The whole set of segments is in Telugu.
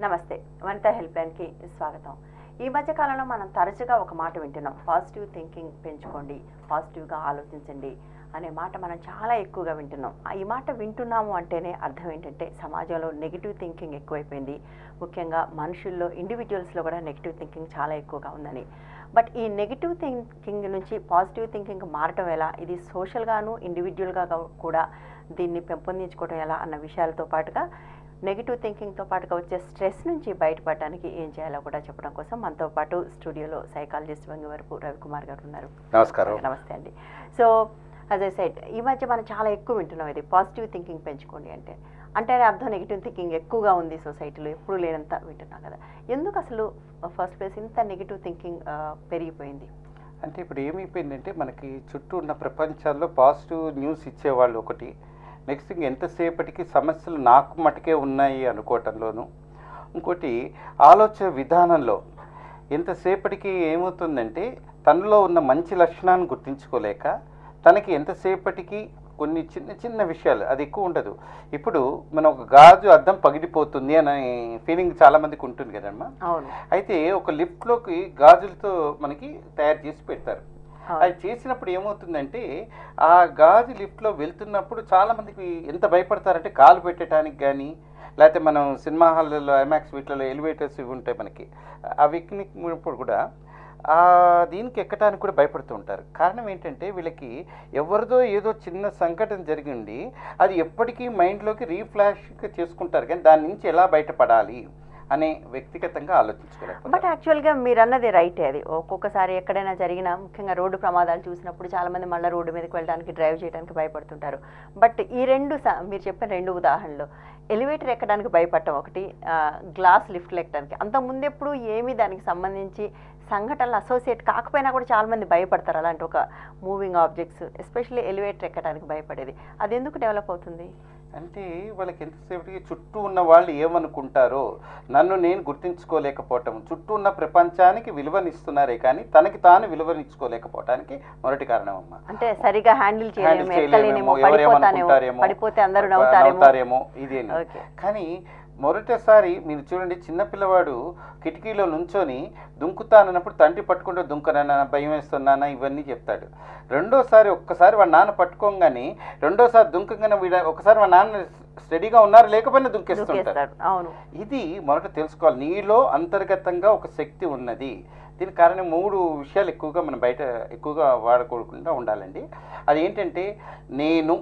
నమస్తే వనిత హెల్ప్ లైన్కి స్వాగతం ఈ మధ్య కాలంలో మనం తరచుగా ఒక మాట వింటున్నాం పాజిటివ్ థింకింగ్ పెంచుకోండి పాజిటివ్గా ఆలోచించండి అనే మాట మనం చాలా ఎక్కువగా వింటున్నాం ఆ ఈ మాట వింటున్నాము అంటేనే అర్థం ఏంటంటే సమాజంలో నెగిటివ్ థింకింగ్ ఎక్కువైపోయింది ముఖ్యంగా మనుషుల్లో ఇండివిజువల్స్లో కూడా నెగిటివ్ థింకింగ్ చాలా ఎక్కువగా ఉందని బట్ ఈ నెగిటివ్ థింకింగ్ నుంచి పాజిటివ్ థింకింగ్ మారటం ఎలా ఇది సోషల్గాను ఇండివిజువల్గా కూడా దీన్ని పెంపొందించుకోవడం ఎలా అన్న విషయాలతో పాటుగా నెగిటివ్ థింకింగ్తో పాటుగా వచ్చే స్ట్రెస్ నుంచి బయటపడడానికి ఏం చేయాలో కూడా చెప్పడం కోసం మనతో పాటు స్టూడియోలో సైకాలజిస్ట్ వరకు రవికుమార్ గారు ఉన్నారు నమస్కారం నమస్తే అండి సో అజ్ ఐ సైడ్ ఈ మధ్య మనం చాలా ఎక్కువ వింటున్నాం ఇది పాజిటివ్ థింకింగ్ పెంచుకోండి అంటే అంటే అర్థం నెగిటివ్ థింకింగ్ ఎక్కువగా ఉంది సొసైటీలో ఎప్పుడు లేనంత వింటున్నాం కదా ఎందుకు అసలు ఫస్ట్ ప్లేస్ ఇంత నెగిటివ్ థింకింగ్ పెరిగిపోయింది అంటే ఇప్పుడు ఏమైపోయిందంటే మనకి చుట్టూ ఉన్న ప్రపంచాల్లో పాజిటివ్ న్యూస్ ఇచ్చేవాళ్ళు ఒకటి నెక్స్ట్ థింగ్ ఎంతసేపటికి సమస్యలు నాకు మటుకే ఉన్నాయి అనుకోవటంలోను ఇంకోటి ఆలోచన విధానంలో ఎంతసేపటికి ఏమవుతుందంటే తనలో ఉన్న మంచి లక్షణాన్ని గుర్తించుకోలేక తనకి ఎంతసేపటికి కొన్ని చిన్న చిన్న విషయాలు అది ఎక్కువ ఉండదు ఇప్పుడు మనం ఒక గాజు అద్దం పగిలిపోతుంది అనే ఫీలింగ్ చాలా మందికి ఉంటుంది కదమ్మా అవును అయితే ఒక లిఫ్ట్లోకి గాజులతో మనకి తయారు చేసి పెడతారు అవును. అది చేసినప్పుడు ఏమవుతుందంటే ఆ గాజు లిఫ్ట్లో వెళ్తున్నప్పుడు చాలా మందికి ఎంత భయపడతారంటే కాలు పెట్టడానికి కానీ లేకపోతే మనం సినిమా హాల్లో ఐమాక్స్ వీటిలో ఎలివేటర్స్ ఇవి ఉంటాయి మనకి అవి ఎక్కినప్పుడు కూడా ఆ దీనికి ఎక్కడానికి కూడా భయపడుతూ ఉంటారు కారణం ఏంటంటే వీళ్ళకి ఎవరిదో ఏదో చిన్న సంఘటన జరిగింది అది ఎప్పటికీ మైండ్లోకి రీఫ్లాష్ చేసుకుంటారు కానీ దాని నుంచి ఎలా బయటపడాలి అనే వ్యక్తిగతంగా ఆలోచించుకోలేకపోతారు బట్ యాక్చువల్గా మీరు అన్నది రైటే అది ఒక్కొక్కసారి ఎక్కడైనా జరిగిన ముఖ్యంగా రోడ్డు ప్రమాదాలు చూసినప్పుడు చాలా మంది మళ్ళీ రోడ్డు మీదకి వెళ్ళడానికి డ్రైవ్ చేయడానికి భయపడుతుంటారు బట్ ఈ రెండు స- మీరు చెప్పిన రెండు ఉదాహరణలు ఎలివేటర్ ఎక్కడానికి భయపడటం ఒకటి ఆ, గ్లాస్ లిఫ్ట్లు ఎక్కడానికి అంత ముందెప్పుడు ఏమీ దానికి సంబంధించి సంఘటనలు అసోసియేట్ కాకపోయినా కూడా చాలా మంది భయపడతారు అలాంటి ఒక మూవింగ్ ఆబ్జెక్ట్స్ ఎస్పెషల్లీ ఎలివేటర్ ఎక్కడానికి భయపడేది అది ఎందుకు డెవలప్ అవుతుంది అంటే వాళ్ళకి ఎంతసేపటికి చుట్టూ ఉన్న వాళ్ళు ఏమనుకుంటారో నన్ను నేను గుర్తించుకోలేకపోవటం చుట్టూ ఉన్న ప్రపంచానికి విలువనిస్తున్నారే కానీ తనకి తాను విలువనిచ్చుకోలేకపోవటానికి మొదటి కారణం అమ్మా అంటే సరిగా హ్యాండిల్ హ్యాండిల్ చేయలేము ఎక్కలేనేమో చేయలేమేమో, పడిపోతానేమో ఎవరేమనుకుంటారేమో, పడిపోతే అందరూ నవ్వుతారేమో నవ్వుతారేమో ఇదేను ఓకే కానీ మొదటిసారి మీరు చూడండి చిన్న పిల్లవాడు కిటికీలో నుంచొని దుంకుతానన్నప్పుడు తండ్రి పట్టుకుంటే దుంకనన్నా భయం వేస్తున్నానా ఇవన్నీ చెప్తాడు రెండోసారి ఒక్కసారి వాళ్ళ నాన్న పట్టుకోగానే రెండోసారి దుంకగానే వీడ ఒకసారి వాళ్ళ నాన్న స్టడీగా ఉన్నారు లేకపోయినా దుంకేస్తుంటారు దూకేస్తాడు అవును ఇది మొదట తెలుసుకోవాలి నీలో అంతర్గతంగా ఒక శక్తి ఉన్నది దీనికి కారణం మూడు విషయాలు ఎక్కువగా మనం బయట ఎక్కువగా వాడకూడకుండా ఉండాలండి అది ఏంటంటే నేను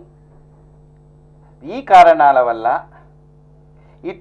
ఈ కారణాల వల్ల ఈ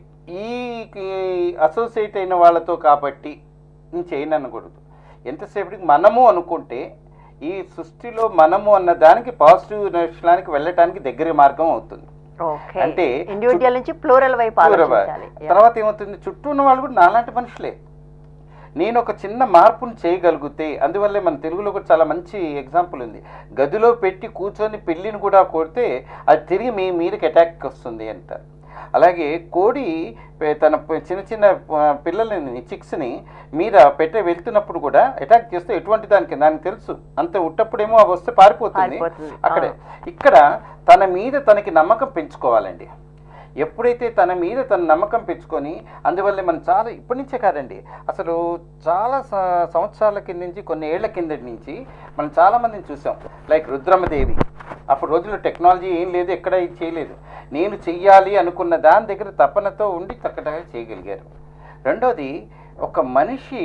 ఈ అసోసియేట్ అయిన వాళ్ళతో కాబట్టి నేను చేయను అనకూడదు ఎంతసేపటికి మనము అనుకుంటే ఈ సృష్టిలో మనము అన్న దానికి పాజిటివ్ విషయానికి వెళ్ళటానికి దగ్గర మార్గం అవుతుంది ఓకే అంటే ఇండివిజువల్ నుంచి ప్లూరల్ వైపు దూరవ- ఆలోచించాలి తర్వాత ఏమవుతుంది చుట్టూ ఉన్న వాళ్ళు కూడా నాలాంటి మనుషులే నేను ఒక చిన్న మార్పును చేయగలిగితే అందువల్లే మన తెలుగులో కూడా చాలా మంచి ఎగ్జాంపుల్ ఉంది గదిలో పెట్టి కూర్చొని పెళ్ళిని కూడా కొడితే అది తిరిగి మీ మీదకి అటాక్ వస్తుంది అంటారు అలాగే కోడి పె- తన ప- చిన్న చిన్న ఆ, పిల్లలని చిక్స్ని మీద పెట్టే వెళ్తున్నప్పుడు కూడా అటాక్ చేస్తే ఎటువంటి దానికి దానికి తెలుసు అంత ఉట్టప్పుడేమో అవి వస్తే పారిపోతుంది పారిపోతుంది. అక్కడే ఇక్కడ తన మీద తనకి నమ్మకం పెంచుకోవాలండి ఎప్పుడైతే తన మీద తన నమ్మకం పెంచుకొని అందువల్లే మనం చాలా ఇప్పటి నుంచే కాదండి అసలు చాలా స- సంవత్సరాల కింద నుంచి కొన్ని ఏళ్ల కిందటి నుంచి మనం చాలా మందిని చూసాం లైక్ రుద్రమదేవి అప్పుడు రోజుల్లో టెక్నాలజీ ఏం లేదు ఎక్కడ ఇది చేయలేదు నేను చెయ్యాలి అనుకున్న దాని దగ్గర తపనతో ఉండి చక్కగా చేయగలిగారు రెండోది ఒక మనిషి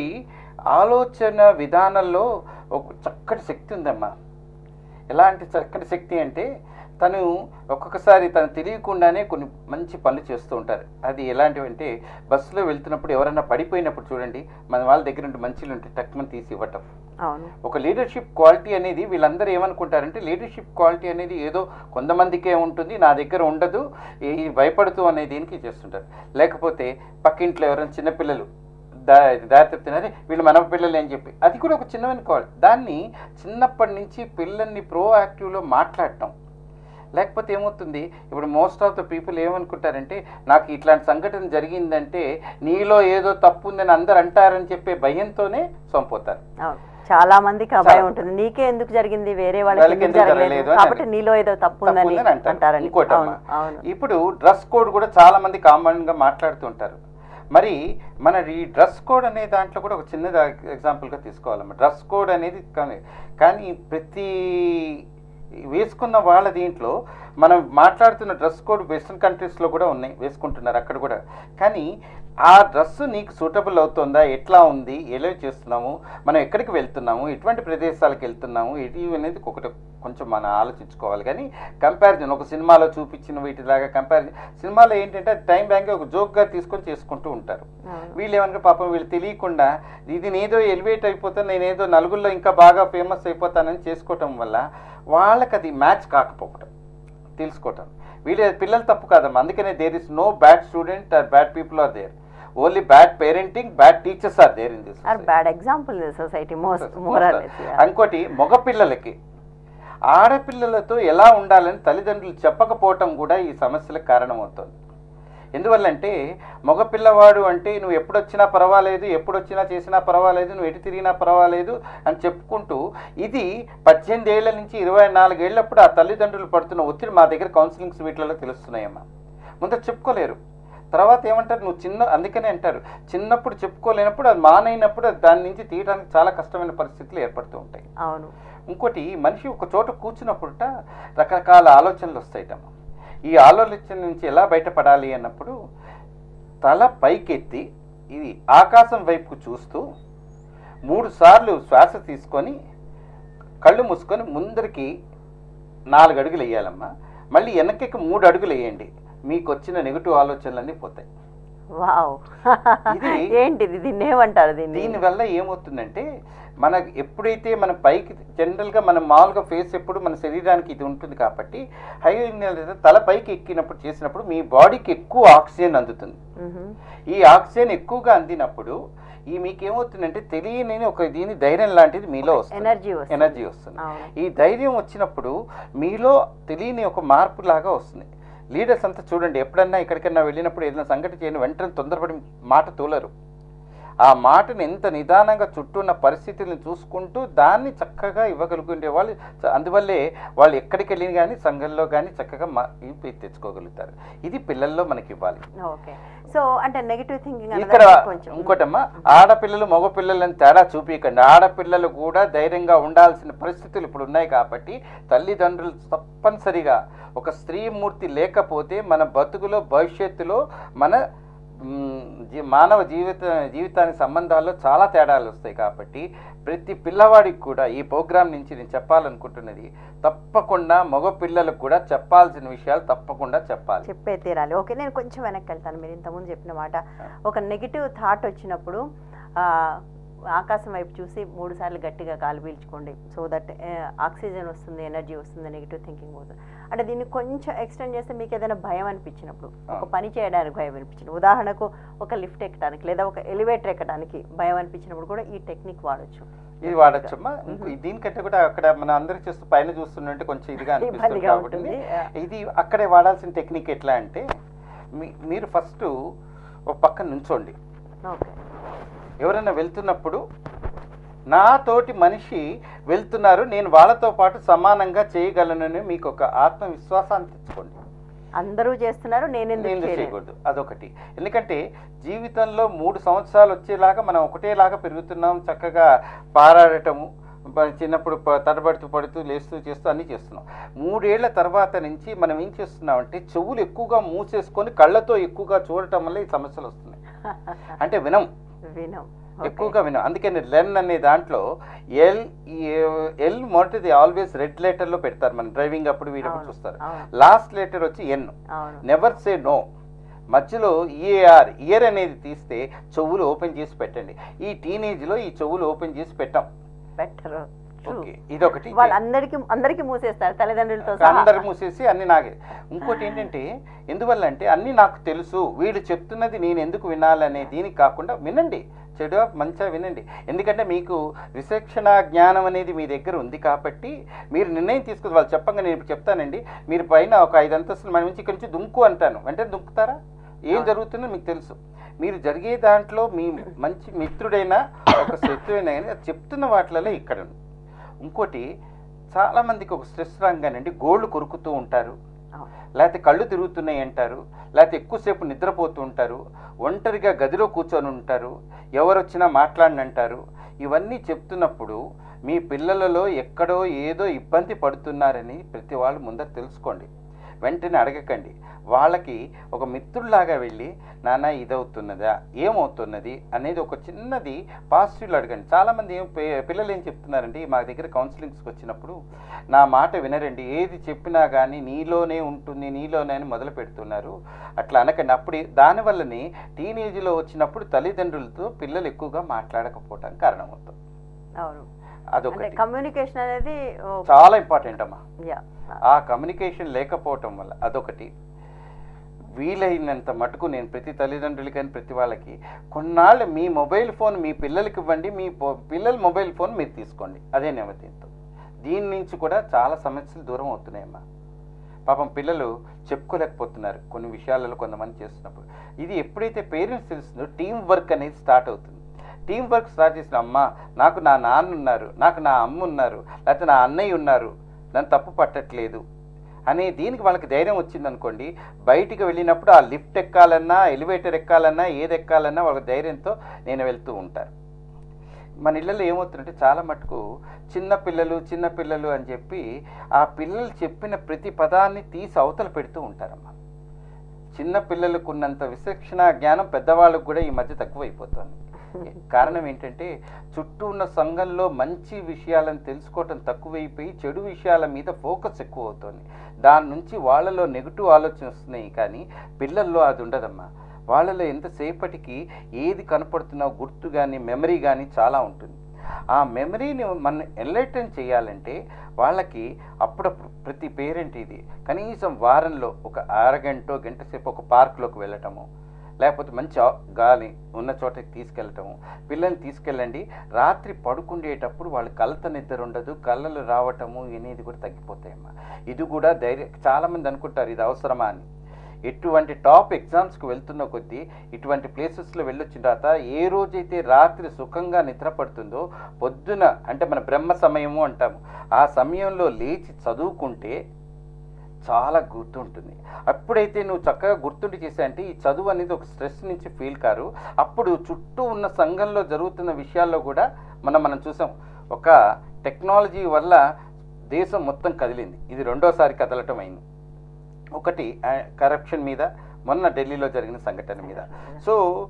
ఆలోచన విధానంలో ఒక చక్కటి శక్తి ఉందమ్మా ఎలాంటి చక్కటి శక్తి అంటే తను ఒక్కొక్కసారి తను తెలియకుండానే కొన్ని మంచి పనులు చేస్తూ ఉంటారు అది ఎలాంటివి అంటే బస్సులో వెళ్తున్నప్పుడు ఎవరైనా పడిపోయినప్పుడు చూడండి మన వాళ్ళ దగ్గర ఉంటే మంచిలు ఉంటే టక్మని తీసి ఇవ్వటం అవును ఒక లీడర్షిప్ క్వాలిటీ అనేది వీళ్ళందరూ ఏమనుకుంటారంటే లీడర్షిప్ క్వాలిటీ అనేది ఏదో కొంతమందికే ఉంటుంది నా దగ్గర ఉండదు ఈ భయపడుతూ అనే దీనికి చేస్తుంటారు లేకపోతే పక్కింట్లో ఎవరైనా చిన్నపిల్లలు దా దారి చెప్తున్నారే వీళ్ళు మన పిల్లలు అని చెప్పి అది కూడా ఒక చిన్నవని క్వాలిటీ దాన్ని చిన్నప్పటి నుంచి పిల్లల్ని ప్రో యాక్టివ్లో మాట్లాడటం లేకపోతే ఏమవుతుంది ఇప్పుడు మోస్ట్ ఆఫ్ ద పీపుల్ ఏమనుకుంటారంటే నాకు ఇట్లాంటి సంఘటన జరిగిందంటే నీలో ఏదో తప్పు ఉందని అందరు అంటారని చెప్పే భయంతోనే సొంపోతారు అవును చాలా మందికి ఆ భయం చాలా. ఉంటుంది నీకే ఎందుకు జరిగింది వేరే వాళ్ళకి వాళ్ళకి ఎందుకు ఎందుకు జరగలేదు జరగలేదు అని కాబట్టి నీలో ఏదో తప్పు ఉందని తప్పు ఉందని అంటారు. అంటారని ఇంకోటమ్మా. అవును అవును ఇప్పుడు డ్రెస్ కోడ్ కూడా చాలా మంది కామన్ గా మాట్లాడుతూ ఉంటారు మరి మన ఈ డ్రెస్ కోడ్ అనే దాంట్లో కూడా ఒక చిన్నది ఎగ్జాంపుల్గా తీసుకోవాలమ్మా డ్రెస్ కోడ్ అనేది కానీ కానీ ప్రతి వేసుకున్న వాళ్ళ దీంట్లో మనం మాట్లాడుతున్న డ్రెస్ కోడ్ వెస్ట్రన్ కంట్రీస్లో కూడా ఉన్నాయి వేసుకుంటున్నారు అక్కడ కూడా కానీ ఆ డ్రెస్ నీకు సూటబుల్ అవుతుందా ఎట్లా ఉంది ఎలా చేస్తున్నాము మనం ఎక్కడికి వెళ్తున్నాము ఎటువంటి ప్రదేశాలకు వెళ్తున్నాము ఇది అనేది ఒకటి కొంచెం మనం ఆలోచించుకోవాలి కానీ కంపారిజన్ ఒక సినిమాలో చూపించిన వీటిలాగా కంపారిజన్ సినిమాలో ఏంటంటే టైం బ్యాంక్ ఒక జోక్గా తీసుకొని చేసుకుంటూ ఉంటారు అవును. వీళ్ళు ఏమనుకో పాపం వీళ్ళు తెలియకుండా ఇది నేదో ఎలివేట్ అయిపోతాను నేనేదో నలుగురిలో ఇంకా బాగా ఫేమస్ అయిపోతానని చేసుకోవటం వల్ల వాళ్ళకి అది మ్యాచ్ కాకపోవటం తెలుసుకోవటం వీళ్ళ పిల్లలు తప్పు కాదమ్మా అందుకనే there is no bad student are bad people are there only bad parenting bad teachers are there in this are bad example society most more or less ఇంకోటి మగపిల్లలకి ఆడపిల్లలతో ఎలా ఉండాలని తల్లిదండ్రులు చెప్పకపోవటం కూడా ఈ సమస్యలకు కారణమవుతుంది ఎందువల్లంటే మగపిల్లవాడు అంటే నువ్వు ఎప్పుడొచ్చినా పర్వాలేదు ఎప్పుడొచ్చినా చేసినా పర్వాలేదు నువ్వు ఎటు తిరిగినా పర్వాలేదు అని చెప్పుకుంటూ ఇది పద్దెనిమిది ఏళ్ల నుంచి ఇరవై నాలుగేళ్లప్పుడు ఆ తల్లిదండ్రులు పడుతున్న ఒత్తిడి మా దగ్గర కౌన్సిలింగ్స్ వీటిలలో తెలుస్తున్నాయమ్మా ముందర చెప్పుకోలేరు తర్వాత ఏమంటారు నువ్వు చిన్న అందుకనే అంటారు చిన్నప్పుడు చెప్పుకోలేనప్పుడు అది మానైనప్పుడు అది దాని నుంచి తీయడానికి చాలా కష్టమైన పరిస్థితులు ఏర్పడుతూ ఉంటాయి అవును ఇంకోటి మనిషి ఒక చోట కూర్చున్నప్పుడుట రకరకాల ఆలోచనలు వస్తాయిటమ్మ ఈ ఆలోచన నుంచి ఎలా బయటపడాలి అన్నప్పుడు తల పైకెత్తి ఇది ఆకాశం వైపుకు చూస్తూ మూడు సార్లు శ్వాస తీసుకొని కళ్ళు మూసుకొని ముందరికి నాలుగు అడుగులు వేయాలమ్మా మళ్ళీ వెనక్కి మూడు అడుగులు వేయండి మీకు వచ్చిన నెగిటివ్ ఆలోచనలన్నీ పోతాయి వావ్ ఇది- ఏంటిది దీన్ని ఏమంటారు దీన్ని దీనివల్ల ఏమవుతుందంటే మన ఎప్పుడైతే మన పైకి జనరల్గా మన మామూలుగా ఫేస్ ఎప్పుడు మన శరీరానికి ఇది ఉంటుంది కాబట్టి హై తల పైకి ఎక్కినప్పుడు చేసినప్పుడు మీ బాడీకి ఎక్కువ ఆక్సిజన్ అందుతుంది మ్హూ. ఈ ఆక్సిజన్ ఎక్కువగా అందినప్పుడు ఈ మీకు ఏమవుతుందంటే తెలియని ఒక దీని ధైర్యం లాంటిది మీలో వస్తుంది ఎనర్జీ వస్తుంది ఎనర్జీ వస్తుంది అవును ఈ ధైర్యం వచ్చినప్పుడు మీలో తెలియని ఒక మార్పు లాగా వస్తుంది లీడర్స్ అంతా చూడండి ఎప్పుడన్నా ఎక్కడికన్నా వెళ్ళినప్పుడు ఏదైనా సంఘటన చేయని వెంటనే తొందరపడి మాట తోలరు ఆ మాటను ఎంత నిదానంగా చుట్టూ ఉన్న పరిస్థితులను చూసుకుంటూ దాన్ని చక్కగా ఇవ్వగలుగుండే వాళ్ళు చ- అందువల్లే వాళ్ళు ఎక్కడికి వెళ్ళిన కానీ సంఘంలో కానీ చక్కగా మా ఇవి తెచ్చుకోగలుగుతారు ఇది పిల్లల్లో మనకి ఇవ్వాలి ఓకే సో అంటే నెగిటివ్ థింకింగ్ ఇక్కడ కొంచెం ఇంకోటమ్మా ఆడపిల్లలు మగపిల్లలని తేడా చూపించకండి ఆడపిల్లలు కూడా ధైర్యంగా ఉండాల్సిన పరిస్థితులు ఇప్పుడు ఉన్నాయి కాబట్టి తల్లిదండ్రులు తప్పనిసరిగా ఒక స్త్రీమూర్తి లేకపోతే మన బతుకులో భవిష్యత్తులో మన మ్, జీ- మానవ జీవిత జీవితానికి సంబంధాల్లో చాలా తేడాలు వస్తాయి కాబట్టి ప్రతి పిల్లవాడికి కూడా ఈ ప్రోగ్రాం నుంచి నేను చెప్పాలనుకుంటున్నది తప్పకుండా మగ పిల్లలకు కూడా చెప్పాల్సిన విషయాలు తప్పకుండా చెప్పాలి చెప్పే తీరాలి ఓకే నేను కొంచెం వెనక్కి వెళ్తాను మీరు ఇంతకుముందు చెప్పిన మాట ఒక నెగిటివ్ థాట్ వచ్చినప్పుడు ఆ, ఆకాశం వైపు చూసి మూడు సార్లు గట్టిగా గాలి పీల్చుకోండి సో దట్ ఆక్సిజన్ వస్తుంది ఎనర్జీ వస్తుంది నెగిటివ్ థింకింగ్ పోతుంది అంటే దీన్ని కొంచెం ఎక్స్టెండ్ చేస్తే మీకు ఏదైనా భయం అనిపించినప్పుడు ఒక ఆ. పని చేయడానికి భయం అనిపించినప్పుడు ఉదాహరణకు ఒక లిఫ్ట్ ఎక్కడానికి లేదా ఒక ఎలివేటర్ ఎక్కడానికి భయం అనిపించినప్పుడు కూడా ఈ టెక్నిక్ వాడొచ్చు ఇది వాడచ్చమ్మా ఇంకో దీనికంటే కూడా అక్కడ మన అందరికి చూస్తూ పైన చూస్తుంటే కొంచెం ఇదిగా అనిపిస్తుంది ఇబ్బందిగా కాబట్టి ఉంటుంది ఇది అక్కడే వాడాల్సిన టెక్నిక్ ఎట్లా అంటే మీ మీరు ఫస్ట్ ఒక పక్కన నుంచోండి ఓకే ఎవరైనా వెళ్తున్నప్పుడు నాతోటి మనిషి వెళ్తున్నారు నేను వాళ్ళతో పాటు సమానంగా చేయగలనని మీకు ఒక ఆత్మవిశ్వాసాన్ని తెచ్చుకోండి అందరూ చేస్తున్నారు నేను నేను ఎందుకు చేయలేదు చేయకూడదు అదొకటి ఎందుకంటే జీవితంలో మూడు సంవత్సరాలు వచ్చేలాగా మనం ఒకటేలాగా పెరుగుతున్నాం చక్కగా పారాడటము బ- చిన్నప్పుడు ప- తడబడుతూ పడుతూ లేస్తూ చేస్తూ అన్నీ చేస్తున్నాం మూడేళ్ల తర్వాత నుంచి మనం ఏం చేస్తున్నామంటే చెవులు ఎక్కువగా మూసేసుకొని కళ్ళతో ఎక్కువగా చూడటం వల్ల ఈ సమస్యలు వస్తున్నాయి అంటే వినం వినం ఎక్కువగా వినం అందుకని లెర్న్ అనే దాంట్లో ఎల్ ఎల్ మొదటిది ఆల్వేస్ రెడ్ లెటర్లో పెడతారు మన డ్రైవింగ్ అప్పుడు వీడప్పుడు అవును, చూస్తారు అవును లాస్ట్ లెటర్ వచ్చి ఎన్ అవును నెవర్ సే నో మధ్యలో ఈఏఆర్ ఇయర్ అనేది తీస్తే చెవులు ఓపెన్ చేసి పెట్టండి ఈ టీనేజ్లో ఈ చెవులు ఓపెన్ చేసి పెట్టాం బెటర్ ఓకే ఇదొకటి వాళ్ళందరికీ అందరికీ మూసేస్తారు తల్లిదండ్రులతో సహా. అందరు మూసేసి అన్ని నాకే ఇంకోటి ఏంటంటే ఎందువల్ల అంటే అన్ని నాకు తెలుసు వీళ్ళు చెప్తున్నది నేను ఎందుకు వినాలనే దీనికి కాకుండా వినండి చెడు మంచిగా వినండి ఎందుకంటే మీకు విచక్షణ జ్ఞానం అనేది మీ దగ్గర ఉంది కాబట్టి మీరు నిర్ణయం తీసుకుని వాళ్ళు చెప్పంగా నేను ఇప్పుడు చెప్తానండి మీరు పైన ఒక ఐదు అంతస్తులు మన నుంచి ఇక్కడి నుంచి దుంకు అంటాను వెంటనే దుంకుతారా ఏం అవును. జరుగుతుందో మీకు తెలుసు మీరు జరిగే దాంట్లో మీ మంచి మిత్రుడైనా ఒక శత్రువైనా కానీ అది చెప్తున్న వాటిలలో ఇక్కడ ఉంది. ఇంకోటి చాలా మందికి ఒక స్ట్రెస్ రాగానండి గోళ్ళు కొరుకుతూ ఉంటారు అవును. లేకపోతే కళ్ళు తిరుగుతున్నాయి అంటారు లేకపోతే ఎక్కువసేపు నిద్రపోతూ ఉంటారు ఒంటరిగా గదిలో కూర్చొని ఉంటారు ఎవరు వచ్చినా మాట్లాడని అంటారు ఇవన్నీ చెప్తున్నప్పుడు మీ పిల్లలలో ఎక్కడో ఏదో ఇబ్బంది పడుతున్నారని ప్రతి వాళ్ళు ముందర తెలుసుకోండి వెంటనే అడగకండి వాళ్ళకి ఒక మిత్రుల్లాగా వెళ్ళి నాన్న ఇదవుతున్నదా ఏమవుతున్నది అనేది ఒక చిన్నది పాజిటివ్లో అడగండి చాలామంది ఏం పి- పిల్లలు ఏం చెప్తున్నారండి మా దగ్గర కౌన్సిలింగ్స్కి వచ్చినప్పుడు నా మాట వినరండి ఏది చెప్పినా కానీ నీలోనే ఉంటుంది నీలోనే అని మొదలు పెడుతున్నారు అట్లా అనకండి అప్పుడు దానివల్లనే టీనేజ్లో వచ్చినప్పుడు తల్లిదండ్రులతో పిల్లలు ఎక్కువగా మాట్లాడకపోవడానికి కారణమవుతుంది అవును అంటే అదొకటి కమ్యూనికేషన్ అనేది ఓ, చాలా ఇంపార్టెంట్ అమ్మా యా ఆ కమ్యూనికేషన్ లేకపోవటం వల్ల అదొకటి వీలైనంత మటుకు నేను ప్రతి తల్లిదండ్రులకని ప్రతి వాళ్ళకి కొన్నాళ్ళు మీ మొబైల్ ఫోన్ మీ పిల్లలకి ఇవ్వండి మీ పో- పిల్లల మొబైల్ ఫోన్ మీరు తీసుకోండి అదే నెమ్మదితో దీని నుంచి కూడా చాలా సమస్యలు దూరం అవుతున్నాయమ్మా పాపం పిల్లలు చెప్పుకోలేకపోతున్నారు కొన్ని విషయాలలో కొంతమంది చేస్తున్నప్పుడు ఇది ఎప్పుడైతే పేరెంట్స్ తెలుస్తుందో టీం వర్క్ అనేది స్టార్ట్ అవుతుంది టీం వర్క్ స్టార్ట్ చేసిన అమ్మ నాకు నా నాన్న ఉన్నారు నాకు నా అమ్మ ఉన్నారు లేకపోతే నా అన్నయ్య ఉన్నారు నన్ను తప్పు పట్టట్లేదు అనే దీనికి వాళ్ళకి ధైర్యం వచ్చిందనుకోండి బయటికి వెళ్ళినప్పుడు ఆ లిఫ్ట్ ఎక్కాలన్నా ఎలివేటర్ ఎక్కాలన్నా ఏది ఎక్కాలన్నా వాళ్ళ ధైర్యంతో నేను వెళ్తూ ఉంటారు మన ఇళ్ళల్లో ఏమవుతుందంటే చాలా మటుకు చిన్న పిల్లలు చిన్న పిల్లలు అని చెప్పి ఆ పిల్లలు చెప్పిన ప్రతి పదాన్ని తీసి అవతల పెడుతూ ఉంటారమ్మా చిన్న పిల్లలకు ఉన్నంత విచక్షణ జ్ఞానం పెద్దవాళ్ళకు కూడా ఈ మధ్య తక్కువైపోతుంది కారణం ఏంటంటే చుట్టూ ఉన్న సంఘంలో మంచి విషయాలను తెలుసుకోవటం తక్కువైపోయి చెడు విషయాల మీద ఫోకస్ ఎక్కువ అవుతుంది దాని నుంచి వాళ్ళలో నెగిటివ్ ఆలోచన వస్తున్నాయి కానీ పిల్లల్లో అది ఉండదమ్మా వాళ్ళలో ఎంతసేపటికి ఏది కనపడుతున్నా గుర్తు కానీ మెమరీ కానీ చాలా ఉంటుంది ఆ మెమరీని మనం ఎన్లైటన్ చేయాలంటే వాళ్ళకి అప్పుడప్పుడు ప్రతి పేరెంట్ ఇది కనీసం వారంలో ఒక అరగంట గంట సేపు ఒక పార్క్లోకి వెళ్ళటము లేకపోతే మంచి ఆ- గాలి ఉన్న చోటకి తీసుకెళ్ళటము పిల్లల్ని తీసుకెళ్ళండి రాత్రి పడుకుండేటప్పుడు వాళ్ళు కలత నిద్ర ఉండదు కళ్ళలు రావటము అనేది కూడా తగ్గిపోతాయమ్మా ఇది కూడా ధైర్యం చాలామంది అనుకుంటారు ఇది అవసరమా అని ఎటువంటి టాప్ ఎగ్జామ్స్కి వెళ్తున్న కొద్దీ ఇటువంటి ప్లేసెస్లో వెళ్ళొచ్చిన తర్వాత ఏ రోజైతే రాత్రి సుఖంగా నిద్ర పడుతుందో పొద్దున అంటే మన బ్రహ్మ సమయము అంటాము ఆ సమయంలో లేచి చదువుకుంటే చాలా గుర్తుంటుంది అప్పుడైతే నువ్వు చక్కగా గుర్తుండి చేసా అంటే ఈ చదువు అనేది ఒక స్ట్రెస్ నుంచి ఫీల్ కారు అప్పుడు చుట్టూ ఉన్న సంఘంలో జరుగుతున్న విషయాల్లో కూడా మనం మనం చూసాం ఒక టెక్నాలజీ వల్ల దేశం మొత్తం కదిలింది ఇది రెండోసారి కదలటం అయింది ఒకటి కరప్షన్ మీద మొన్న ఢిల్లీలో జరిగిన సంఘటన మీద సో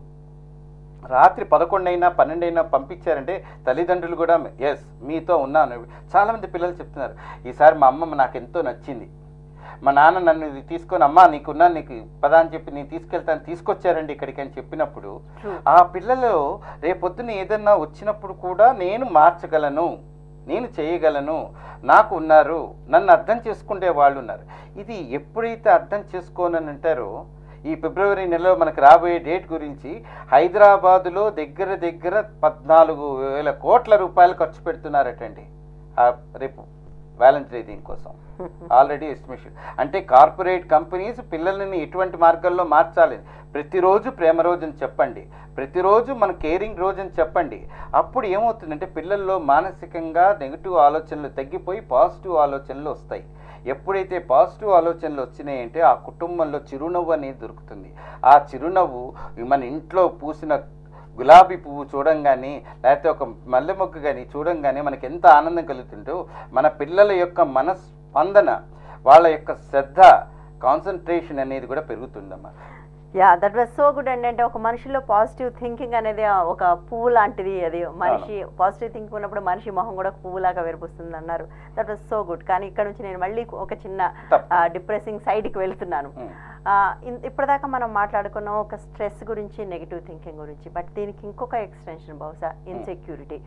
రాత్రి పదకొండైనా పన్నెండైనా పంపించారంటే తల్లిదండ్రులు కూడా ఎస్ మీతో ఉన్నాను చాలామంది పిల్లలు చెప్తున్నారు ఈసారి మా అమ్మమ్మ నాకు ఎంతో నచ్చింది మా నాన్న నన్ను ఇది తీసుకొని అమ్మా నీకున్నా నీకు పదా అని చెప్పి నేను తీసుకెళ్తాను తీసుకొచ్చారండి ఇక్కడికి అని చెప్పినప్పుడు True. ఆ పిల్లలు రేపొద్దున ఏదన్నా వచ్చినప్పుడు కూడా నేను మార్చగలను నేను చేయగలను నాకు ఉన్నారు నన్ను అర్థం చేసుకునే వాళ్ళు ఉన్నారు ఇది ఎప్పుడైతే అర్థం చేసుకోనని అంటారో ఈ ఫిబ్రవరి నెలలో మనకు రాబోయే డేట్ గురించి హైదరాబాదులో దగ్గర దగ్గర పద్నాలుగు వేల కోట్ల రూపాయలు ఖర్చు పెడుతున్నారటండి ఆ రేపు వ్యాలెన్స్ డే దీనికోసం ఆల్రెడీ ఎస్టిమేషన్ అంటే కార్పొరేట్ కంపెనీస్ పిల్లల్ని ఎటువంటి మార్గాల్లో మార్చాలి ప్రతిరోజు ప్రేమ రోజు అని చెప్పండి ప్రతిరోజు మన కేరింగ్ రోజు అని చెప్పండి అప్పుడు ఏమవుతుందంటే పిల్లల్లో మానసికంగా నెగిటివ్ ఆలోచనలు తగ్గిపోయి పాజిటివ్ ఆలోచనలు వస్తాయి ఎప్పుడైతే పాజిటివ్ ఆలోచనలు వచ్చినాయంటే ఆ కుటుంబంలో చిరునవ్వు అనేది దొరుకుతుంది ఆ చిరునవ్వు మన ఇంట్లో పూసిన గులాబీ పువ్వు చూడంగానే లేకపోతే ఒక మల్లె మొక్క కానీ చూడంగానే మనకి ఎంత ఆనందం కలుగుతుందో మన పిల్లల యొక్క మనస్పందన వాళ్ళ యొక్క శ్రద్ధ కాన్సన్ట్రేషన్ అనేది కూడా పెరుగుతుందమ్మా yeah that was so good అండి అంటే ఒక మనిషిలో పాజిటివ్ థింకింగ్ అనేది ఆ ఒక పువ్వు లాంటిది అది మనిషి పాజిటివ్ థింకింగ్ ఉన్నప్పుడు మనిషి మొహం కూడా ఒక పువ్వులాగా విరపుస్తుంది అన్నారు దట్ వాజ్ సో గుడ్ కానీ ఇక్కడ నుంచి నేను మళ్ళీ ఒక చిన్న తప్ప డిప్రెసింగ్ సైడ్కి వెళ్తున్నాను ఉమ్. ఆ, ఇన్- ఇప్పటిదాకా మనం మాట్లాడుకున్నాం ఒక స్ట్రెస్ గురించి నెగిటివ్ థింకింగ్ గురించి బట్ దీనికి ఇంకొక ఎక్స్టెన్షన్ బహుశా ఇన్సెక్యూరిటీ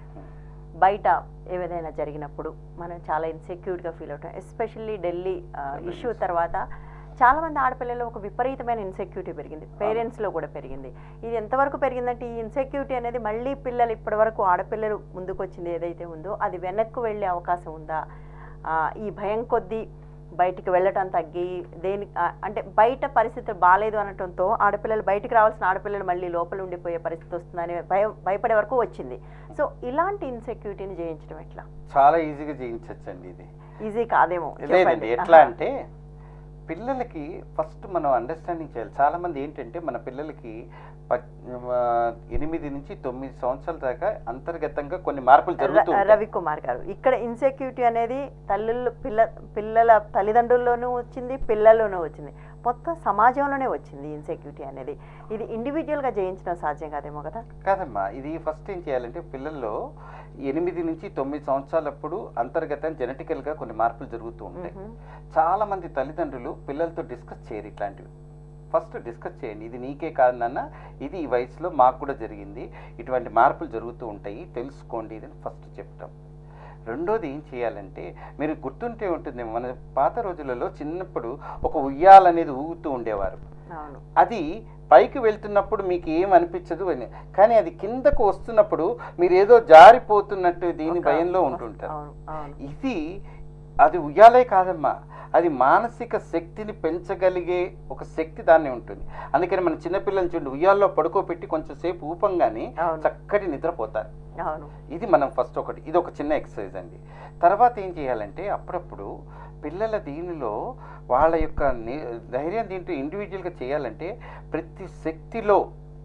బయట ఏదైనా జరిగినప్పుడు మనం చాలా ఇన్సెక్యూర్గా ఫీల్ అవుతాం ఎస్పెషల్లీ ఢిల్లీ ఇష్యూ తర్వాత చాలా మంది ఆడపిల్లలు ఒక విపరీతమైన ఇన్సెక్యూరిటీ పెరిగింది పేరెంట్స్లో కూడా పెరిగింది ఇది ఎంతవరకు పెరిగిందంటే ఈ ఇన్సెక్యూరిటీ అనేది మళ్ళీ పిల్లలు ఇప్పటివరకు ఆడపిల్లలు ముందుకు వచ్చింది ఏదైతే ఉందో అది వెనక్కు వెళ్ళే అవకాశం ఉందా ఆ, ఈ భయం కొద్దీ బయటికి వెళ్ళటం తగ్గి దేని ఆ, అంటే బయట పరిస్థితులు బాగాలేదు అనటంతో ఆడపిల్లలు బయటికి రావాల్సిన ఆడపిల్లలు మళ్ళీ లోపల ఉండిపోయే పరిస్థితి వస్తుందని భయం భయపడే వరకు వచ్చింది సో ఇలాంటి ఇన్సెక్యూరిటీని జయించడం ఎట్లా చాలా ఈజీగా జయించవచ్చండి ఇది ఈజీ కాదేమో లేదండి చెప్పండి. ఎట్లా ఆహా. అంటే పిల్లలకి ఫస్ట్ మనం అండర్స్టాండింగ్ చేయాలి చాలామంది ఏంటంటే మన పిల్లలకి ప- ఆ, ఎనిమిది నుంచి తొమ్మిది సంవత్సరాల దాకా అంతర్గతంగా కొన్ని మార్పులు జరుగుతూ ర- ఉంటాయి. రవి కుమార్ గారు ఇక్కడ ఇన్సెక్యూరిటీ అనేది తల్లులు పిల్ల పిల్లల తల్లిదండ్రుల్లోనూ వచ్చింది పిల్లల్లోనూ వచ్చింది మొత్తం సమాజంలోనే వచ్చింది ఇన్సెక్యూరిటీ అనేది ఇది ఇండివిజువల్గా జయించడం సాధ్యం కాదేమో కదా కాదమ్మా ఇది ఫస్ట్ ఏం చేయాలంటే పిల్లల్లో ఎనిమిది నుంచి తొమ్మిది సంవత్సరాలప్పుడు అంతర్గతం జెనెటికల్గా కొన్ని మార్పులు జరుగుతూ ఉంటాయి మ్మ్. చాలా మంది తల్లిదండ్రులు పిల్లలతో డిస్కస్ చేయరు ఇట్లాంటివి ఫస్ట్ డిస్కస్ చేయండి ఇది నీకే కాదు నాన్న ఇది ఈ వయసులో మాకు కూడా జరిగింది ఇటువంటి మార్పులు జరుగుతూ ఉంటాయి తెలుసుకోండి ఇది ఫస్ట్ చెప్తాం రెండోది ఏం చేయాలంటే మీరు గుర్తుంటే ఉంటుంది మన పాత రోజులలో చిన్నప్పుడు ఒక ఉయ్యాలనేది ఊగుతూ ఉండేవారు అవును అది పైకి వెళ్తున్నప్పుడు మీకు ఏం అనిపించదు అని కానీ అది కిందకు వస్తున్నప్పుడు మీరు ఏదో జారిపోతున్నట్టు దీని ఒక- భయంలో ఉంటుంటారు అవును అవును ఇది అది ఉయ్యాలే కాదమ్మా అది మానసిక శక్తిని పెంచగలిగే ఒక శక్తి దాన్ని ఉంటుంది అందుకని మన చిన్నపిల్లల్ని చూడండి ఉయ్యాల్లో పడుకోబెట్టి కొంచెం సేపు ఊపంగానే అవును చక్కటి నిద్రపోతారు అవును ఇది మనం ఫస్ట్ ఒకటి ఇది ఒక చిన్న ఎక్సర్సైజ్ అండి తర్వాత ఏం చేయాలంటే అప్పుడప్పుడు పిల్లల దీనిలో వాళ్ళ యొక్క ని- ధైర్యం దీంట్లో ఇండివిజువల్గా చేయాలంటే ప్రతి శక్తిలో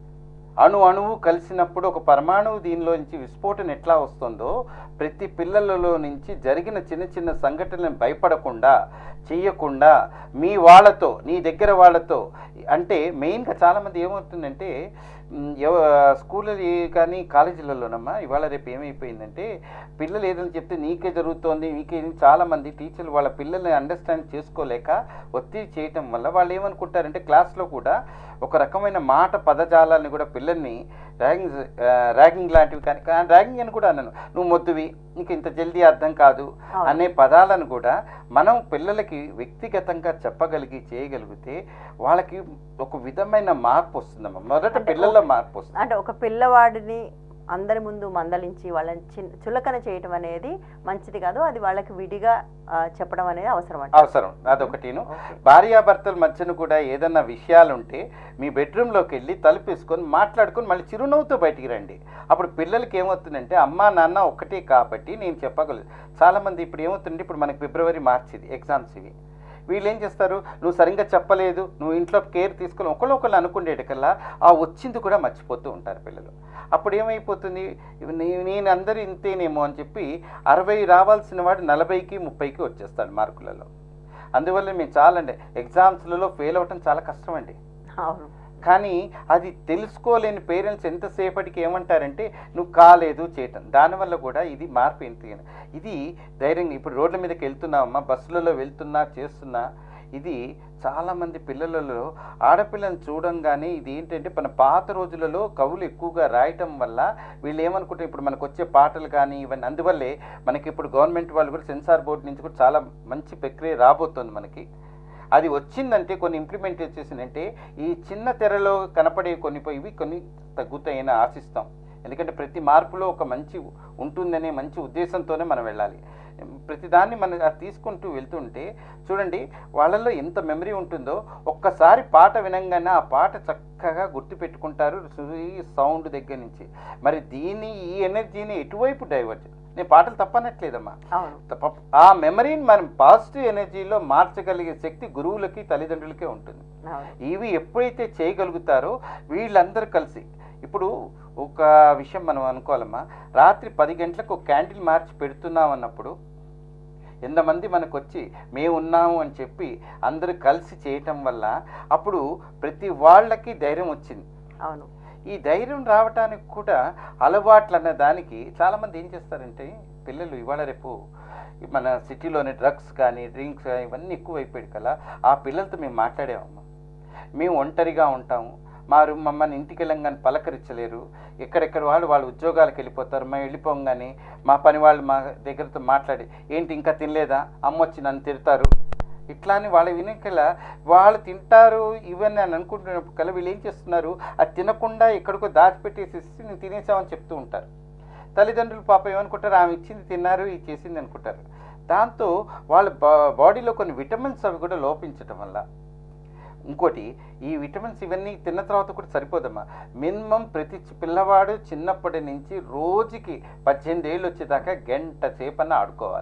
అణు అణువు కలిసినప్పుడు ఒక పరమాణువు దీనిలో నుంచి విస్ఫోటన ఎట్లా వస్తుందో ప్రతి పిల్లలలో నుంచి జరిగిన చిన్న చిన్న సంఘటనలను భయపడకుండా చెయ్యకుండా మీ వాళ్ళతో నీ దగ్గర వాళ్ళతో అంటే మెయిన్గా చాలామంది ఏమవుతుందంటే మ్, ఎవ స్కూల్లో కానీ కాలేజీలలోనమ్మా ఇవాళ రేపు ఏమైపోయిందంటే పిల్లలు ఏదైనా చెప్తే నీకే జరుగుతోంది నీకే చాలామంది టీచర్లు వాళ్ళ పిల్లల్ని అండర్స్టాండ్ చేసుకోలేక ఒత్తిడి చేయటం వల్ల వాళ్ళు ఏమనుకుంటారంటే క్లాస్లో కూడా ఒక రకమైన మాట పదజాలాన్ని కూడా పిల్లల్ని ర్యాగింగ్ ర్యాగింగ్ లాంటివి కానీ కానీ ర్యాగింగ్ అని కూడా అన్నాను నువ్వు మొద్దువి నీకు ఇంత జల్దీ అర్థం కాదు అవును. అనే పదాలను కూడా మనం పిల్లలకి వ్యక్తిగతంగా చెప్పగలిగి చేయగలిగితే వాళ్ళకి ఒక విధమైన మార్పు వస్తుందమ్మా మొదట అంటే పిల్లల్లో మార్పు వస్తుంది అంటే ఒక పిల్లవాడిని అందరి ముందు మందలించి వాళ్ళని చిన్న చులకన చేయటం అనేది మంచిది కాదు అది వాళ్ళకి విడిగా ఆ, చెప్పడం అనేది అవసరం అంట అవసరం అదొకటిను ఓకే. భార్యాభర్తల మధ్యన కూడా ఏదన్నా విషయాలుంటే మీ బెడ్రూమ్లోకి వెళ్ళి తలుపేసుకొని మాట్లాడుకొని మళ్ళీ చిరునవ్వుతో బయటికి రండి అప్పుడు పిల్లలకి ఏమవుతుందంటే అమ్మా నాన్న ఒక్కటే కాబట్టి నేను చెప్పగలను చాలామంది ఇప్పుడు ఏమవుతుందంటే ఇప్పుడు మనకి ఫిబ్రవరి మార్చిది ఎగ్జామ్స్ ఇవి వీళ్ళు ఏం చేస్తారు నువ్వు సరిగ్గా చెప్పలేదు నువ్వు ఇంట్లో కేర్ తీసుకొని ఒకళ్ళు ఒకళ్ళు అనుకునేటికల్లా ఆ వచ్చింది కూడా మర్చిపోతూ ఉంటారు పిల్లలు అప్పుడు ఏమైపోతుంది ఇవి నే- నేను అందరూ ఇంతేనేమో అని చెప్పి అరవై రావాల్సిన వాడు నలభైకి ముప్పైకి వచ్చేస్తాడు మార్కులలో అందువల్ల మేము చాలా అండి ఎగ్జామ్స్లలో ఫెయిల్ అవ్వటం చాలా కష్టం అండి అవును కానీ అది తెలుసుకోలేని పేరెంట్స్ ఎంతసేపటికి ఏమంటారంటే నువ్వు కాలేదు చేయటం దానివల్ల కూడా ఇది మార్పు ఎంత ఇది ధైర్యంగా ఇప్పుడు రోడ్ల మీదకి వెళ్తున్నామమ్మా బస్సులలో వెళ్తున్నా చేస్తున్నా ఇది చాలామంది పిల్లలలో ఆడపిల్లని చూడంగానే ఇది ఏంటంటే మన పాత రోజులలో కవులు ఎక్కువగా రాయటం వల్ల వీళ్ళు ఏమనుకుంటే ఇప్పుడు మనకు వచ్చే పాటలు కానీ ఇవన్నీ అందువల్లే మనకి ఇప్పుడు గవర్నమెంట్ వాళ్ళు కూడా సెన్సార్ బోర్డు నుంచి కూడా చాలా మంచి ప్రక్రియ రాబోతోంది మనకి అది వచ్చిందంటే కొన్ని ఇంప్లిమెంట్ చేసేసిందంటే ఈ చిన్న తెరలో కనపడే కొన్ని ఇవి కొన్ని తగ్గుతాయని ఆశిస్తాం ఎందుకంటే ప్రతి మార్పులో ఒక మంచి ఉంటుందనే మంచి ఉద్దేశంతోనే మనం వెళ్ళాలి ప్రతిదాన్ని మనం అది తీసుకుంటూ వెళ్తుంటే చూడండి వాళ్ళల్లో ఎంత మెమరీ ఉంటుందో ఒక్కసారి పాట వినంగానే ఆ పాట చక్కగా గుర్తుపెట్టుకుంటారు ఈ సౌండ్ దగ్గర నుంచి మరి దీన్ని ఈ ఎనర్జీని ఎటువైపు డైవర్ట్ నేను పాటలు తప్పనట్లేదమ్మా అవును తప్ప ఆ మెమరీని మనం పాజిటివ్ ఎనర్జీలో మార్చగలిగే శక్తి గురువులకి తల్లిదండ్రులకే ఉంటుంది అవును ఇవి ఎప్పుడైతే చేయగలుగుతారో వీళ్ళందరూ కలిసి ఇప్పుడు ఒక విషయం మనం అనుకోవాలమ్మా రాత్రి పది గంటలకు క్యాండిల్ మార్చి పెడుతున్నాం అన్నప్పుడు ఎంతమంది మనకు వచ్చి మేము ఉన్నాము అని చెప్పి అందరూ కలిసి చేయటం వల్ల అప్పుడు ప్రతి వాళ్ళకి ధైర్యం వచ్చింది అవును ఈ ధైర్యం రావటానికి కూడా అలవాట్లు అన్న దానికి చాలామంది ఏం చేస్తారంటే పిల్లలు ఇవాళ రేపు మన సిటీలోని డ్రగ్స్ కానీ డ్రింక్స్ కానీ ఇవన్నీ ఎక్కువ అయిపోయాడు కదా ఆ పిల్లలతో మేము మాట్లాడేవమ్మా మేము ఒంటరిగా ఉంటాము మారు మమ్మల్ని ఇంటికి వెళ్ళంగానే పలకరించలేరు ఎక్కడెక్కడ వాళ్ళు వాళ్ళ ఉద్యోగాలకు వెళ్ళిపోతారు మేము వెళ్ళిపోగానే మా పని వాళ్ళు మా దగ్గరతో మాట్లాడి ఏంటి ఇంకా తినలేదా అమ్మ వచ్చి నన్ను తిడతారు ఇట్లా అని వాళ్ళ వినకల వాళ్ళు తింటారు ఇవన్నీ అని అనుకుంటున్నప్పుడు కల వీళ్ళు ఏం చేస్తున్నారు అది తినకుండా ఎక్కడికో దాచిపెట్టేసేసి నేను తినేసామని చెప్తూ ఉంటారు తల్లిదండ్రులు పాప ఏమనుకుంటారు ఆమె ఇచ్చింది తిన్నారు ఇది చేసింది అనుకుంటారు దాంతో వాళ్ళ బా- బాడీలో కొన్ని విటమిన్స్ అవి కూడా లోపించటం వల్ల ఇంకోటి ఈ విటమిన్స్ ఇవన్నీ తిన్న తర్వాత కూడా సరిపోదమ్మా మినిమం ప్రతి చి- పిల్లవాడు చిన్నప్పటి నుంచి రోజుకి పద్దెనిమిది ఏళ్ళు వచ్చేదాకా గంట సేపన్న ఆడుకోవాలి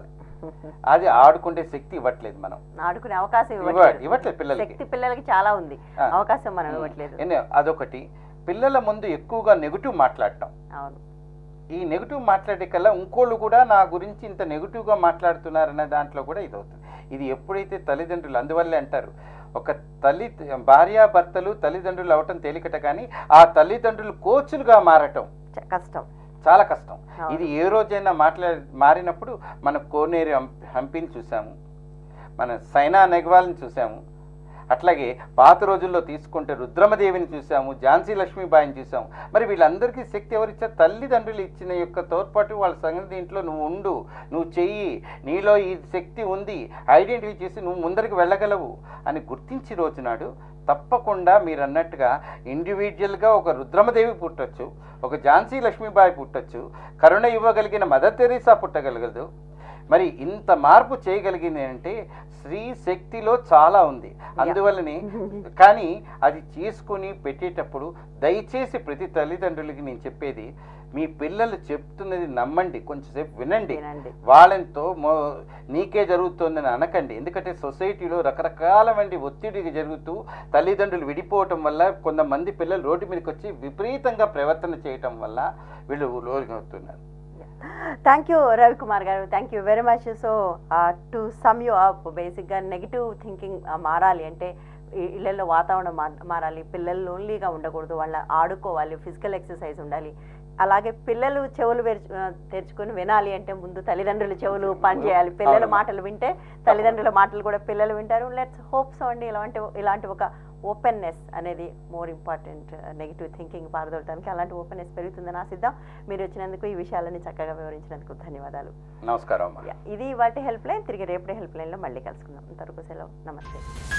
అది ఆడుకుంటే శక్తి ఇవ్వట్లేదు మనం ఆడుకునే అవకాశం ఇవ్వ- ఇవ్వట్లేదు ఇవ్వట్లేదు పిల్లలకి శక్తి పిల్లలకి చాలా ఉంది ఆ. అవకాశం మనం ఇవ్వట్లేదు ఎన్ని- అదొకటి పిల్లల ముందు ఎక్కువగా నెగిటివ్ మాట్లాడటం అవును ఈ నెగిటివ్ మాట్లాడే కల్లా ఇంకోళ్ళు కూడా నా గురించి ఇంత నెగిటివ్గా మాట్లాడుతున్నారనే దాంట్లో కూడా ఇది అవుతుంది ఇది ఎప్పుడైతే తల్లిదండ్రులు అందువల్లే అంటారు ఒక తల్లి భార్యాభర్తలు తల్లిదండ్రులు అవటం తేలికట కానీ ఆ తల్లిదండ్రులు కోచులుగా మారటం చ- కష్టం చాలా కష్టం అవును. ఇది ఏ రోజైనా మాట్లా మారినప్పుడు మన కోనేరు హం- హంపిని చూసాము మన సైనా నెగ్వాల్ని చూసాము అట్లాగే పాత రోజుల్లో తీసుకుంటే రుద్రమదేవిని చూసాము ఝాన్సీ లక్ష్మీబాయిని చూసాము మరి వీళ్ళందరికీ శక్తి ఎవరిచ్చారు తల్లిదండ్రులు ఇచ్చిన యొక్క తోడ్పాటు వాళ్ళ సంగతి దీంట్లో నువ్వు ఉండు నువ్వు చెయ్యి నీలో ఈ శక్తి ఉంది ఐడెంటిఫై చేసి నువ్వు ముందరికి వెళ్ళగలవు అని గుర్తించి రోజునాడు తప్పకుండా మీరు అన్నట్టుగా ఇండివిజువల్గా ఒక రుద్రమదేవి పుట్టొచ్చు ఒక ఝాన్సీ లక్ష్మీబాయి పుట్టొచ్చు కరుణ ఇవ్వగలిగిన మదర్ తెరీసా పుట్టగలగదు మరి ఇంత మార్పు చేయగలిగింది అంటే స్త్రీ శక్తిలో చాలా ఉంది అందువల్లనే కానీ అది చేసుకుని పెట్టేటప్పుడు దయచేసి ప్రతి తల్లిదండ్రులకి నేను చెప్పేది మీ పిల్లలు చెప్తున్నది నమ్మండి కొంచెంసేపు వినండి వినండి. వాళ్ళతో మో నీకే జరుగుతుందని అనకండి ఎందుకంటే సొసైటీలో రకరకాలమైన ఒత్తిడి జరుగుతూ తల్లిదండ్రులు విడిపోవటం వల్ల కొంతమంది పిల్లలు రోడ్డు మీదకి వచ్చి విపరీతంగా ప్రవర్తన చేయటం వల్ల వీళ్ళు లోనవుతున్నారు థ్యాంక్ యూ రవికుమార్ గారు thank you very much so to sum you up బేసిక్గా నెగిటివ్ థింకింగ్ మారాలి అంటే ఈ ఇళ్ళల్లో వాతావరణం మా- మారాలి పిల్లలు లోన్లీగా ఉండకూడదు వాళ్ళ ఆడుకోవాలి ఫిజికల్ ఎక్సర్సైజ్ ఉండాలి అలాగే పిల్లలు చెవులు వెర్చు- ఆ, తెరుచుకొని వినాలి అంటే ముందు తల్లిదండ్రులు చెవులు పని చేయాలి పిల్లల అవునమ్మా. మాటలు వింటే తల్లిదండ్రుల మాటలు కూడా పిల్లలు వింటారు లెట్స్ హోప్స్ అండి ఇలాంటి ఇలాంటి ఒక ఓపెన్నెస్ అనేది మోర్ ఇంపార్టెంట్ నెగిటివ్ థింకింగ్ పారదోలటానికి అలాంటి ఓపెన్నెస్ పెరుగుతుందని ఆశిద్దాం మీరు వచ్చినందుకు ఈ విషయాలని చక్కగా వివరించినందుకు ధన్యవాదాలు నమస్కారం అమ్మా Yeah, ఇది వాటి హెల్ప్ లైన్ తిరిగి రేపటి హెల్ప్ లైన్లో మళ్ళీ కలుసుకుందాం అంతవరకు సెలవు నమస్తే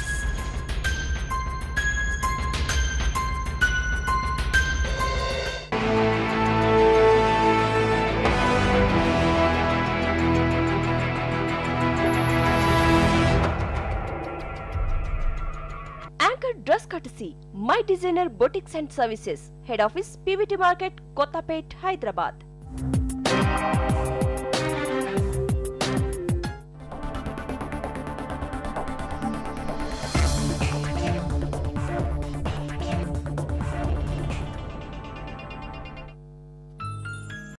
Anchor Dress Courtesy, My Designer Boutiques and Services, Head Office, PVT Market, Kotapet, Hyderabad.